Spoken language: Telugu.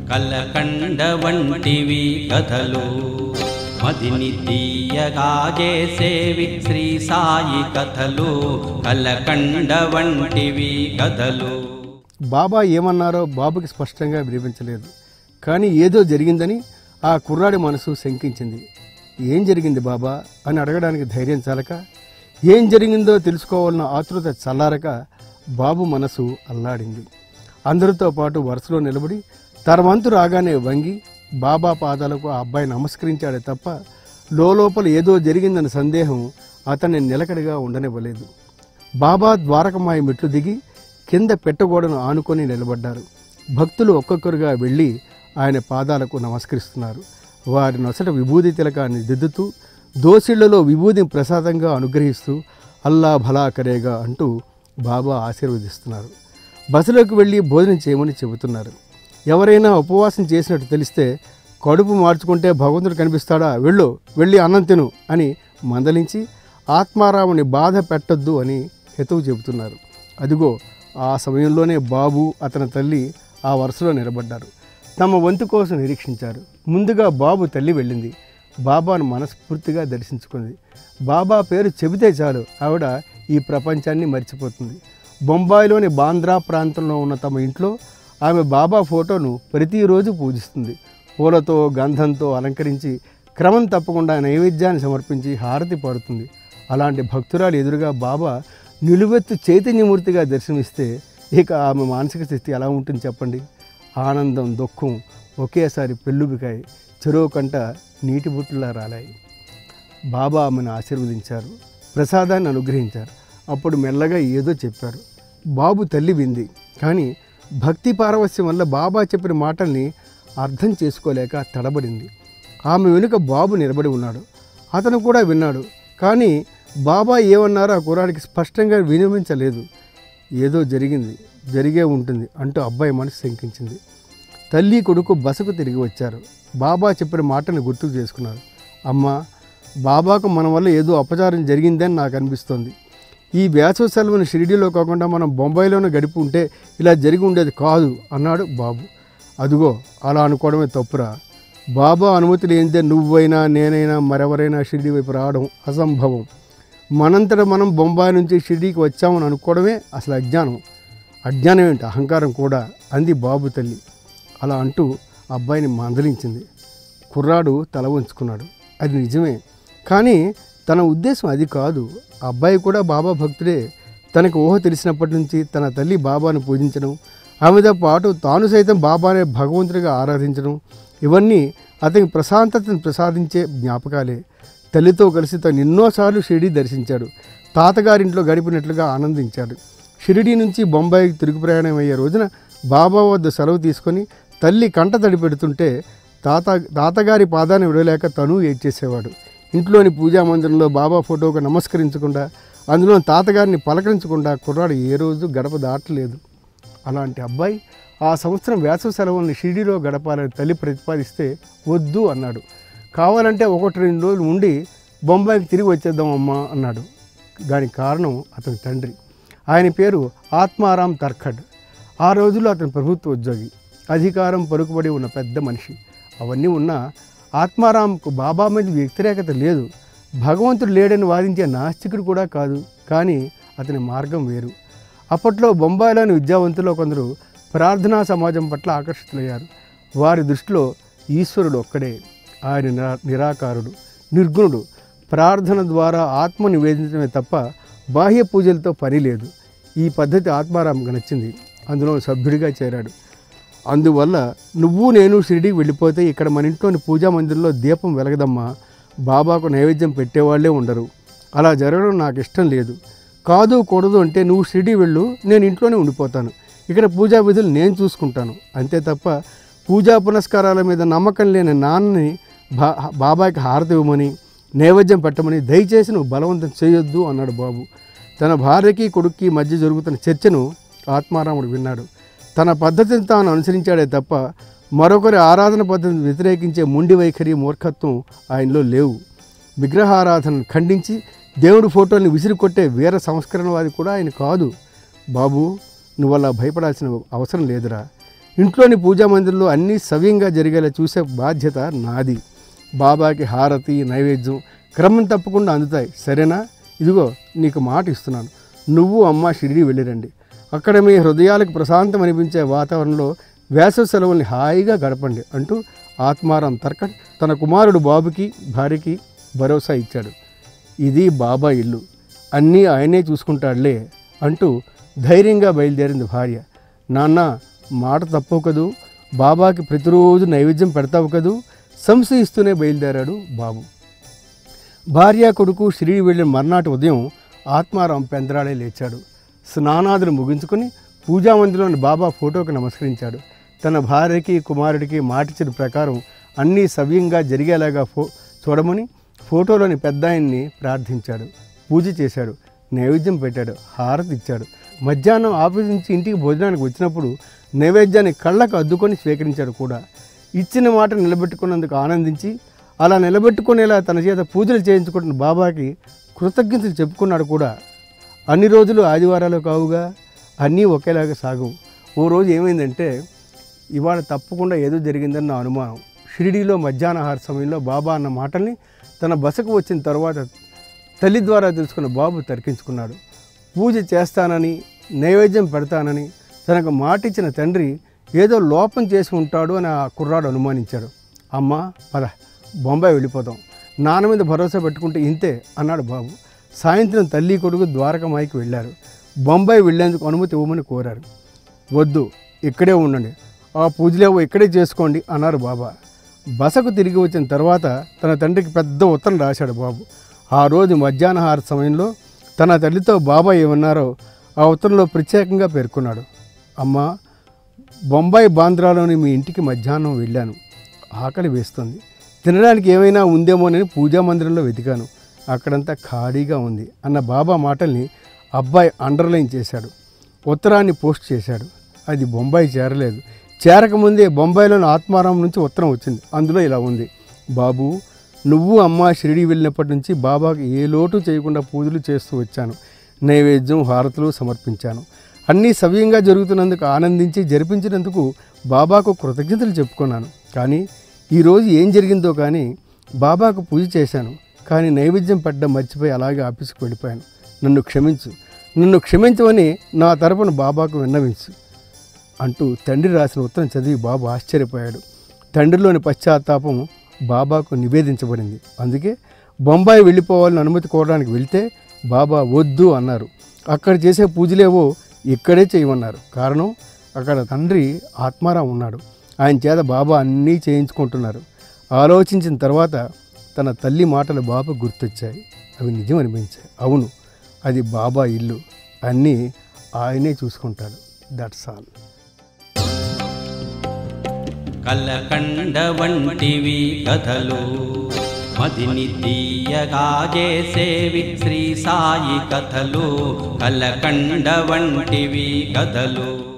కలకండ వంటివి కథలు మదిని తీయగా చేసేవి శ్రీ సాయి కథలు కలకండ వంటివి కథలు బాబా ఏమన్నారో బాబుకి స్పష్టంగా వినిపించలేదు కానీ ఏదో జరిగిందని ఆ కుర్రాడి మనసు శంకించింది ఏం జరిగింది బాబా అని అడగడానికి ధైర్యం చాలక ఏం జరిగిందో తెలుసుకోవాలన్న ఆతృత చల్లారక బాబు మనసు అల్లాడింది అందరితో పాటు వరుసలో నిలబడి తన వంతు రాగానే వంగి బాబా పాదాలకు ఆ అబ్బాయి నమస్కరించాడే తప్ప లోపల ఏదో జరిగిందన్న సందేహం అతన్ని నిలకడగా ఉండనివ్వలేదు బాబా ద్వారకమాయి మెట్లు దిగి కింద పెట్టగోడను ఆనుకొని నిలబడ్డారు భక్తులు ఒక్కొక్కరుగా వెళ్ళి ఆయన పాదాలకు నమస్కరిస్తున్నారు వారి నొసట విభూది తిలకాన్ని దిద్దుతూ దోసిళ్లలో విభూదిని ప్రసాదంగా అనుగ్రహిస్తూ అల్లా భలా కరేగా అంటూ బాబా ఆశీర్వదిస్తున్నారు బస్సులోకి వెళ్ళి భోజనం చేయమని చెబుతున్నారు ఎవరైనా ఉపవాసం చేసినట్టు తెలిస్తే కడుపు మార్చుకుంటే భగవంతుడు కనిపిస్తాడా వెళ్ళు వెళ్ళి అన్నం తిను అని మందలించి ఆత్మారాముని బాధ పెట్టొద్దు అని హెతువు చెబుతున్నారు అదిగో ఆ సమయంలోనే బాబు అతని తల్లి ఆ వరుసలో నిలబడ్డారు తమ వంతు కోసం నిరీక్షించారు ముందుగా బాబు తల్లి వెళ్ళింది బాబాను మనస్ఫూర్తిగా దర్శించుకుంది బాబా పేరు చెబితే చాలు ఆవిడ ఈ ప్రపంచాన్ని మర్చిపోతుంది బొంబాయిలోని బాంద్రా ప్రాంతంలో ఉన్న తమ ఇంట్లో ఆమె బాబా ఫోటోను ప్రతిరోజు పూజిస్తుంది పూలతో గంధంతో అలంకరించి క్రమం తప్పకుండా నైవేద్యాన్ని సమర్పించి హారతి పాడుతుంది అలాంటి భక్తురాలు ఎదురుగా బాబా నిలువెత్తు చైతన్యమూర్తిగా దర్శనమిస్తే ఇక ఆమె మానసిక స్థితి ఎలా ఉంటుంది చెప్పండి ఆనందం దుఃఖం ఒకేసారి పెళ్ళుబికాయి చెరువు కంట నీటి బుట్టులా రాలాయి బాబా ఆమెను ఆశీర్వదించారు ప్రసాదాన్ని అనుగ్రహించారు అప్పుడు మెల్లగా ఏదో చెప్పారు బాబు తల్లి వింది కానీ భక్తి పారవస్యం వల్ల బాబా చెప్పిన మాటల్ని అర్థం చేసుకోలేక తడబడింది ఆమె వెనుక బాబు నిలబడి ఉన్నాడు అతను కూడా విన్నాడు కానీ బాబా ఏమన్నారో ఆ కుర్రాడికి స్పష్టంగా వినిపించలేదు ఏదో జరిగింది జరిగే ఉంటుంది అంటూ అబ్బాయి మనసు శంకించింది తల్లి కొడుకు బసకు తిరిగి వచ్చారు బాబా చెప్పిన మాటను గుర్తుకు చేసుకున్నారు అమ్మా బాబాకు మన వల్ల ఏదో అపచారం జరిగిందని నాకు అనిపిస్తోంది ఈ వేసవి సెలవును షిరిడీలో కాకుండా మనం బొంబాయిలోనే గడిపి ఉంటే ఇలా జరిగి ఉండేది కాదు అన్నాడు బాబు అదిగో అలా అనుకోవడమే తప్పురా బాబా అనుమతి లేనిదే నువ్వైనా నేనైనా మరెవరైనా షిరిడి వైపు రావడం అసంభవం మనంతట మనం బొంబాయి నుంచి షిరిడీకి వచ్చామని అనుకోవడమే అసలు అజ్ఞానం అజ్ఞానం ఏంటి అహంకారం కూడా అంది బాబు తల్లి అలా అంటూ అబ్బాయిని మందలించింది కుర్రాడు తల వంచుకున్నాడు అది నిజమే కానీ తన ఉద్దేశం అది కాదు అబ్బాయి కూడా బాబా భక్తుడే తనకు ఊహ తెలిసినప్పటి నుంచి తన తల్లి బాబాను పూజించడం ఆమెతో పాటు తాను సైతం బాబానే భగవంతుడిగా ఆరాధించడం ఇవన్నీ అతనికి ప్రశాంతతను ప్రసాదించే జ్ఞాపకాలే తల్లితో కలిసి తను ఎన్నోసార్లు షిరిడి దర్శించాడు తాతగారింట్లో గడిపినట్లుగా ఆనందించాడు షిరిడి నుంచి బొంబాయికి తిరుగు ప్రయాణం అయ్యే రోజున బాబా వద్ద సెలవు తీసుకొని తల్లి కంట తడి పెడుతుంటే తాత తాతగారి పాదాన్ని విడలేక తను ఏడ్చేసేవాడు ఇంట్లోని పూజా మందిరంలో బాబా ఫోటోకు నమస్కరించకుండా అందులో తాతగారిని పలకరించకుండా కుర్రాడు ఏ రోజు గడప దాటలేదు అలాంటి అబ్బాయి ఆ సంవత్సరం వేసవి సెలవుల్ని షిరిడీలో గడపాలని తల్లి ప్రతిపాదిస్తే వద్దు అన్నాడు కావాలంటే ఒకటి రెండు రోజులు ఉండి బొంబాయికి తిరిగి వచ్చేద్దాం అమ్మా అన్నాడు దానికి కారణం అతని తండ్రి ఆయన పేరు ఆత్మారాం తర్ఖడ్ ఆ రోజుల్లో అతను ప్రభుత్వ ఉద్యోగి అధికారం పలుకుబడి ఉన్న పెద్ద మనిషి అవన్నీ ఉన్నా ఆత్మారాంకు బాబా మీద వ్యతిరేకత లేదు భగవంతుడు లేడని వాదించే నాస్తికుడు కూడా కాదు కానీ అతని మార్గం వేరు అప్పట్లో బొంబాయిలోని విద్యావంతుల్లో కొందరు ప్రార్థనా సమాజం పట్ల ఆకర్షితులయ్యారు వారి దృష్టిలో ఈశ్వరుడు ఒక్కడే ఆయన నిరా నిరాకారుడు నిర్గుణుడు ప్రార్థన ద్వారా ఆత్మ నివేదించడమే తప్ప బాహ్య పూజలతో పని లేదు ఈ పద్ధతి ఆత్మారాంకు నచ్చింది అందులో సభ్యుడిగా చేరాడు అందువల్ల నువ్వు నేను షిరిడీకి వెళ్ళిపోతే ఇక్కడ మన ఇంట్లోని పూజా మందిరంలో దీపం వెలగదమ్మా బాబాకు నైవేద్యం పెట్టేవాళ్ళే ఉండరు అలా జరగడం నాకు ఇష్టం లేదు కాదు కూడదు అంటే నువ్వు షిరిడీ వెళ్ళు నేను ఇంట్లోనే ఉండిపోతాను ఇక్కడ పూజా విధులు నేను చూసుకుంటాను అంతే తప్ప పూజా పునస్కారాల మీద నమ్మకం లేని నాన్నని బా బాబాకి హారతి ఇవ్వమని నైవేద్యం పెట్టమని దయచేసి నువ్వు బలవంతం చేయొద్దు అన్నాడు బాబు తన భార్యకి కొడుక్కి మధ్య జరుగుతున్న చర్చను ఆత్మారాముడు విన్నాడు తన పద్ధతిని తాను అనుసరించాడే తప్ప మరొకరి ఆరాధన పద్ధతిని వ్యతిరేకించే మొండి వైఖరి మూర్ఖత్వం ఆయనలో లేవు విగ్రహారాధనను ఖండించి దేవుడి ఫోటోల్ని విసిరికొట్టే వీర సంస్కరణవాది కూడా ఆయన కాదు బాబు నువ్వు అలా భయపడాల్సిన అవసరం లేదురా ఇంట్లోని పూజా మందిరంలో అన్నీ సవ్యంగా జరిగేలా చూసే బాధ్యత నాది బాబాకి హారతి నైవేద్యం క్రమం తప్పకుండా అందుతాయి సరేనా ఇదిగో నీకు మాట ఇస్తున్నాను నువ్వు అమ్మ షిరిడి వెళ్ళిరండి అక్కడ మీ హృదయాలకు ప్రశాంతం అనిపించే వాతావరణంలో వేసవి సెలవుల్ని హాయిగా గడపండి అంటూ ఆత్మారాం తర్కట్ తన కుమారుడు బాబుకి భార్యకి భరోసా ఇచ్చాడు ఇది బాబా ఇల్లు అన్నీ ఆయనే చూసుకుంటాడులే అంటూ ధైర్యంగా బయలుదేరింది భార్య నాన్న మాట తప్పవు కదూ బాబాకి ప్రతిరోజు నైవేద్యం పెడతావు కదూ సంశయిస్తూనే బయలుదేరాడు బాబు భార్య కొడుకు షిరిడి వెళ్ళిన మర్నాటి ఉదయం ఆత్మారాం పెందరాడే లేచాడు స్నానాదులు ముగించుకొని పూజామందిలోని బాబా ఫోటోకి నమస్కరించాడు తన భార్యకి కుమారుడికి మాటిచ్చిన ప్రకారం అన్నీ సవ్యంగా జరిగేలాగా ఫో చూడమని ఫోటోలోని పెద్ద ఆయన్ని ప్రార్థించాడు పూజ చేశాడు నైవేద్యం పెట్టాడు హారతి ఇచ్చాడు మధ్యాహ్నం ఆఫీస్ నుంచి ఇంటికి భోజనానికి వచ్చినప్పుడు నైవేద్యాన్ని కళ్ళకు అద్దుకొని స్వీకరించాడు కూడా ఇచ్చిన మాట నిలబెట్టుకున్నందుకు ఆనందించి అలా నిలబెట్టుకునేలా తన చేత పూజలు చేయించుకుంటున్న బాబాకి కృతజ్ఞతలు చెప్పుకున్నాడు కూడా అన్ని రోజులు ఆదివారాలు కావుగా అన్నీ ఒకేలాగా సాగవు ఓ రోజు ఏమైందంటే ఇవాళ తప్పకుండా ఏదో జరిగిందని నా అనుమానం షిరిడీలో మధ్యాహ్నాహార సమయంలో బాబా అన్న మాటల్ని తన బసకు వచ్చిన తర్వాత తల్లి ద్వారా తెలుసుకున్న బాబు తర్కించుకున్నాడు పూజ చేస్తానని నైవేద్యం పెడతానని తనకు మాట ఇచ్చిన తండ్రి ఏదో లోపం చేసి ఉంటాడు అని ఆ కుర్రాడు అనుమానించాడు అమ్మ పద బొంబాయి వెళ్ళిపోదాం నాన్న మీద భరోసా పెట్టుకుంటే ఇంతే అన్నాడు బాబు సాయంత్రం తల్లి కొడుకు ద్వారకమాయికి వెళ్ళారు బొంబాయి వెళ్ళేందుకు అనుమతి ఇవ్వమని కోరారు వద్దు ఇక్కడే ఉండండి ఆ పూజలేవో ఇక్కడే చేసుకోండి అన్నారు బాబా బసకు తిరిగి వచ్చిన తర్వాత తన తండ్రికి పెద్ద ఉత్తరం రాశాడు బాబు ఆ రోజు మధ్యాహ్నహార సమయంలో తన తల్లితో బాబా ఏమన్నారో ఆ ఉత్తరంలో ప్రత్యేకంగా పేర్కొన్నాడు అమ్మా బొంబాయి బాంద్రాలోని మీ ఇంటికి మధ్యాహ్నం వెళ్ళాను ఆకలి వేస్తుంది తినడానికి ఏమైనా ఉందేమోనని పూజా మందిరంలో వెతికాను అక్కడంతా ఖాళీగా ఉంది అన్న బాబా మాటల్ని అబ్బాయి అండర్లైన్ చేశాడు ఉత్తరాన్ని పోస్ట్ చేశాడు అది బొంబాయి చేరలేదు చేరకముందే బొంబాయిలోని ఆత్మారాం నుంచి ఉత్తరం వచ్చింది అందులో ఇలా ఉంది బాబు నువ్వు అమ్మ షిరిడి వెళ్ళినప్పటి నుంచి బాబాకి ఏ లోటు చేయకుండా పూజలు చేస్తూ వచ్చాను నైవేద్యం హారతులు సమర్పించాను అన్నీ సవ్యంగా జరుగుతున్నందుకు ఆనందించి జరిపించినందుకు బాబాకు కృతజ్ఞతలు చెప్పుకున్నాను కానీ ఈరోజు ఏం జరిగిందో కానీ బాబాకు పూజ చేశాను కానీ నైవేద్యం పెట్టడం మర్చిపోయి అలాగే ఆఫీస్కి వెళ్ళిపోయాను నన్ను క్షమించు నన్ను క్షమించమని నా తరపున బాబాకు విన్నవించు అంటూ తండ్రి రాసిన ఉత్తరం చదివి బాబు ఆశ్చర్యపోయాడు తండ్రిలోని పశ్చాత్తాపం బాబాకు నివేదించబడింది అందుకే బొంబాయి వెళ్ళిపోవాలని అనుమతి కోరడానికి వెళ్తే బాబా వద్దు అన్నారు అక్కడ చేసే పూజలేవో ఇక్కడే చేయమన్నారు కారణం అక్కడ తండ్రి ఆత్మారాం ఉన్నాడు ఆయన చేత బాబా అన్నీ చేయించుకుంటున్నారు ఆలోచించిన తర్వాత తన తల్లి మాటలు బాబు గుర్తొచ్చాయి అవి నిజం అనిపించాయి అవును అది బాబా ఇల్లు అన్నీ ఆయనే చూసుకుంటాడు దట్స్ ఆల్ కలకండ వంటివి కథలు మదిని తీయగా చేసేవి శ్రీ సాయి కథలు కలకండ వంటివి కథలు